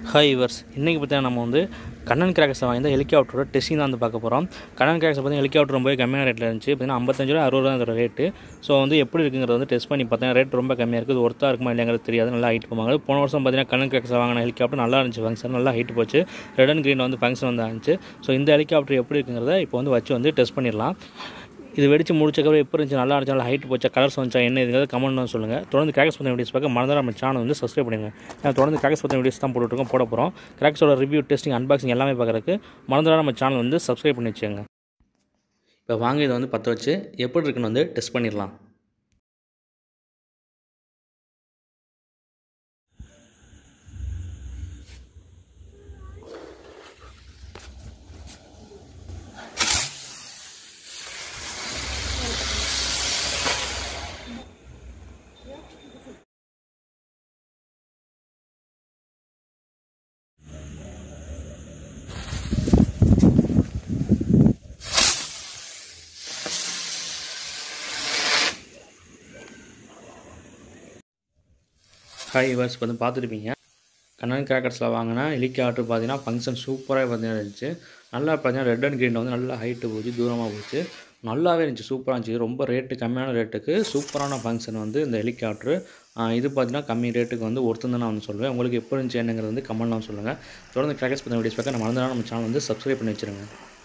hi yours இன்றைக்கி பார்த்தீங்கன்னா நம்ம வந்து கண்ணன் கிராக்கர்ஸை வாங்கி தான் ஹெலிகாப்டரோட டெஸ்டிங் தான் வந்து பார்க்க போகிறோம் கண்ணன் கிராக்கர்ஸ் பார்த்தீங்கன்னா ஹெலிகாப்டர் ரொம்பவே கம்மியான ரேட்டில் இருந்துச்சு பார்த்தீங்கன்னா ஐம்பத்தஞ்சு ரூபா அறுபது ரூபா அதோட ரேட்டு ஸோ வந்து எப்படி இருக்குங்கிறத வந்து டெஸ்ட் பண்ணி பார்த்தீங்கன்னா ரேட் ரொம்ப கம்மியாக இருக்குது இது ஒர்த்தாக இருக்குமா இல்லைங்கிறது தெரியாது நல்லா ஹைட் போவாங்க போன வருஷம் பார்த்தீங்கன்னா கண்ணன் கிராக்கர்ஸ் வாங்கின ஹெலிகாப்டர் நல்லா இருந்துச்சு ஃபங்க்ஷன் நல்லா ஹைட் போச்சு ரெட் அண்ட் க்ரீன் வந்து ஃபங்க்ஷன் வந்து இருந்துச்சு ஸோ இந்த ஹெலிகாப்டர் எப்படி இருக்குங்கிறத இப்போ வந்து வச்சு வந்து டெஸ்ட் பண்ணிடலாம் இது வெடிச்சு முடிச்சக்கப்புறம் எப்போ இருந்துச்சு நல்லா இருந்துச்சு நல்லா ஹைட் போச்சா கலர்ஸ் வந்துச்சா என்ன இதுங்கிறது கமெண்ட் வந்து சொல்லுங்கள் தொடர்ந்து கிராக்ஸ் பற்றின வீடியோஸ் பார்க்க மறந்துட நம்ம சேனல் வந்து சப்ஸ்கிரைப் பண்ணுங்க நான் தொடர்ந்து கிராக்ஸ் பற்றின வீடியோஸ் தான் போட்டுருக்கோம் போட போகிறோம் கிராக்ஸோட ரிவ்யூ டெஸ்டிங் அன்பாக்சிங் எல்லாமே பார்க்குறதுக்கு மறந்துட நம்ம சேனல் வந்து சப்ஸ்கிரைப் பண்ணி வச்சுங்க இப்போ வாங்க இதை வந்து பற்ற வச்சு எப்படி இருக்குன்னு வந்து டெஸ்ட் பண்ணிடலாம் ஹாய் வர்ஸ் வந்து பார்த்துருப்பீங்க கண்ணன் கிராக்கர்ஸில் வாங்கினா ஹெலிகாப்டர் பார்த்தீங்கன்னா ஃபங்க்ஷன் சூப்பராக பார்த்தீங்கன்னா இருந்துச்சு நல்லா பார்த்தீங்கன்னா ரெட் அண்ட் க்ரீன் வந்து நல்லா ஹைட்டு போச்சு தூரமாக போச்சு நல்லாவே இருந்துச்சு சூப்பராக இருந்துச்சு ரொம்ப ரேட்டு கம்மியான ரேட்டுக்கு சூப்பரான ஃபங்க்ஷன் வந்து இந்த ஹெலிகாப்டர் இது பார்த்தீங்கன்னா கம்மி ரேட்டுக்கு வந்து ஒருத்தன் தான் நான் வந்து சொல்லுவேன் உங்களுக்கு எப்போ இருந்துச்சு என்னங்கிறது வந்து கமெண்ட்லாம் சொல்லுங்கள் தொடர்ந்து கிராக்கர்ஸ் பற்றின வீடியோஸ் பார்க்க நம்ம மறந்துடா நம்ம சேனல் வந்து சப்ஸ்கிரைப் பண்ணி வச்சுருங்க